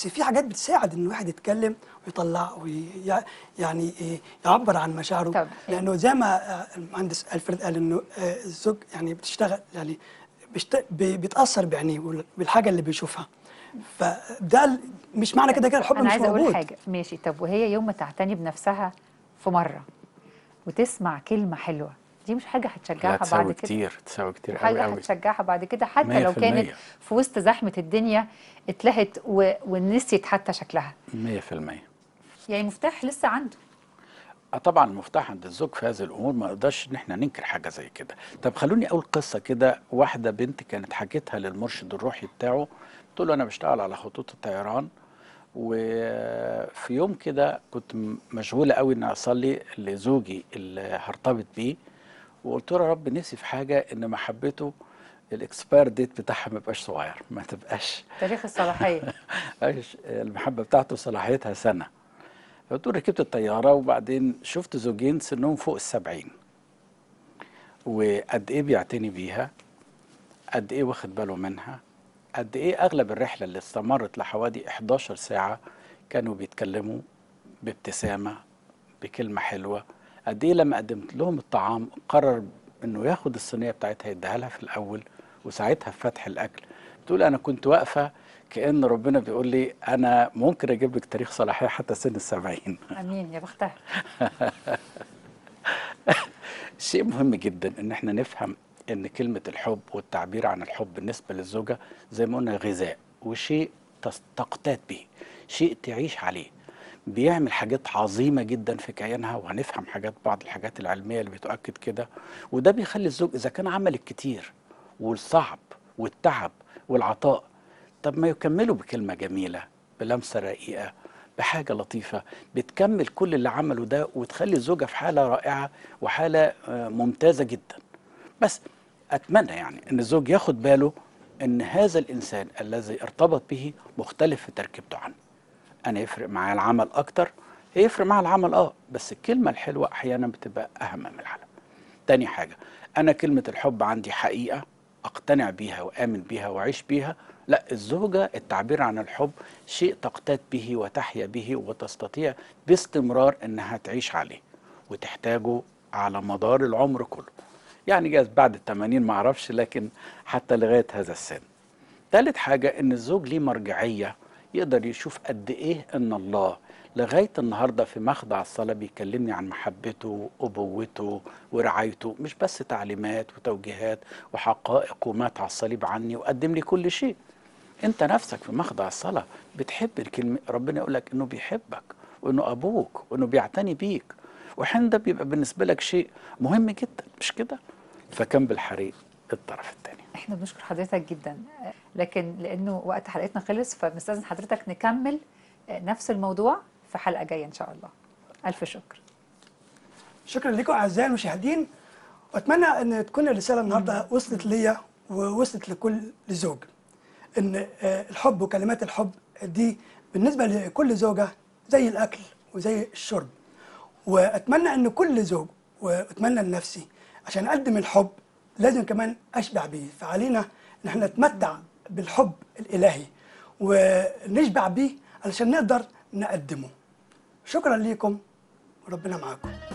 بس في حاجات بتساعد ان الواحد يتكلم ويطلع ويعني يعبر عن مشاعره طب. لانه زي ما آه، المهندس الفريد قال انه آه، الزوج يعني بتشتغل يعني بيشت... بي- بيتاثر بعينيه وال- بالحاجه اللي بيشوفها فده ال- مش معنى كده كده الحب انا مش عايزه موجود اقول حاجه ماشي طب وهي يوم ما تعتني بنفسها في مره وتسمع كلمه حلوه دي مش حاجه لا هتشجعها بعد تساوي كده كتير تساوي كتير قوي حاجه قوي هتشجعها بعد كده حتى مية لو في كانت المية. في وسط زحمه الدنيا اتلهت و... ونسيت حتى شكلها 100% يعني مفتاح لسه عنده اه طبعا المفتاح عند الزوج في هذه الامور ما نقدرش ان احنا ننكر حاجه زي كده طب خلوني اقول قصه كده واحده بنت كانت حكيتها للمرشد الروحي بتاعه بتقول له انا بشتغل على خطوط الطيران وفي يوم كده كنت م- مشغوله قوي ان اصلي لزوجي اللي هرتبط بيه وقلت له يا رب نفسي في حاجه ان محبته الاكسباير ديت بتاعها ما يبقاش صغير ما تبقاش تاريخ الصلاحيه عايش المحبه بتاعته صلاحيتها سنه فقلت له ركبت الطياره وبعدين شفت زوجين سنهم فوق السبعين وقد ايه بيعتني بيها قد ايه واخد باله منها قد ايه اغلب الرحله اللي استمرت لحوالي 11 ساعه كانوا بيتكلموا بابتسامه بكلمه حلوه قد ايه لما قدمت لهم الطعام قرر انه ياخد الصينيه بتاعتها يديها لها في الاول وساعتها في فتح الاكل بتقول انا كنت واقفه كان ربنا بيقول لي انا ممكن اجيب لك تاريخ صلاحيه حتى سن السبعين امين يا بختها شيء مهم جدا ان احنا نفهم ان كلمة الحب والتعبير عن الحب بالنسبة للزوجة زي ما قلنا غذاء وشيء تس- تقتات به شيء تعيش عليه بيعمل حاجات عظيمة جدا في كيانها وهنفهم حاجات بعض الحاجات العلمية اللي بتؤكد كده وده بيخلي الزوج إذا كان عمل الكتير والصعب والتعب والعطاء طب ما يكملوا بكلمة جميلة بلمسة رقيقة بحاجة لطيفة بتكمل كل اللي عمله ده وتخلي الزوجة في حالة رائعة وحالة آه، ممتازة جدا بس أتمنى يعني أن الزوج ياخد باله أن هذا الإنسان الذي ارتبط به مختلف في تركيبته عنه أنا يفرق معايا العمل أكتر هيفرق معايا العمل أه بس الكلمة الحلوة أحيانا بتبقى أهم من العمل تاني حاجة أنا كلمة الحب عندي حقيقة أقتنع بيها وآمن بيها وأعيش بيها لا الزوجة التعبير عن الحب شيء تقتات به وتحيا به وتستطيع باستمرار أنها تعيش عليه وتحتاجه على مدار العمر كله يعني جاز بعد التمانين معرفش لكن حتى لغاية هذا السن تالت حاجة ان الزوج ليه مرجعية يقدر يشوف قد ايه ان الله لغاية النهاردة في مخدع الصلاة بيكلمني عن محبته وأبوته ورعايته مش بس تعليمات وتوجيهات وحقائق ومات على الصليب عني وقدم لي كل شيء انت نفسك في مخدع الصلاة بتحب الكلمة ربنا يقول لك انه بيحبك وانه ابوك وانه بيعتني بيك وحين ده بيبقى بالنسبة لك شيء مهم جدا مش كده فكان بالحريق الطرف الثاني احنا بنشكر حضرتك جدا لكن لانه وقت حلقتنا خلص فبنستاذن حضرتك نكمل نفس الموضوع في حلقه جايه ان شاء الله الف شكر شكرا لكم اعزائي المشاهدين واتمنى ان تكون الرساله النهارده وصلت ليا ووصلت لكل زوج ان آه، الحب وكلمات الحب دي بالنسبه لكل زوجه زي الاكل وزي الشرب واتمنى ان كل زوج واتمنى لنفسي عشان اقدم الحب لازم كمان اشبع بيه فعلينا ان احنا نتمتع بالحب الالهي ونشبع بيه علشان نقدر نقدمه شكرا ليكم وربنا معاكم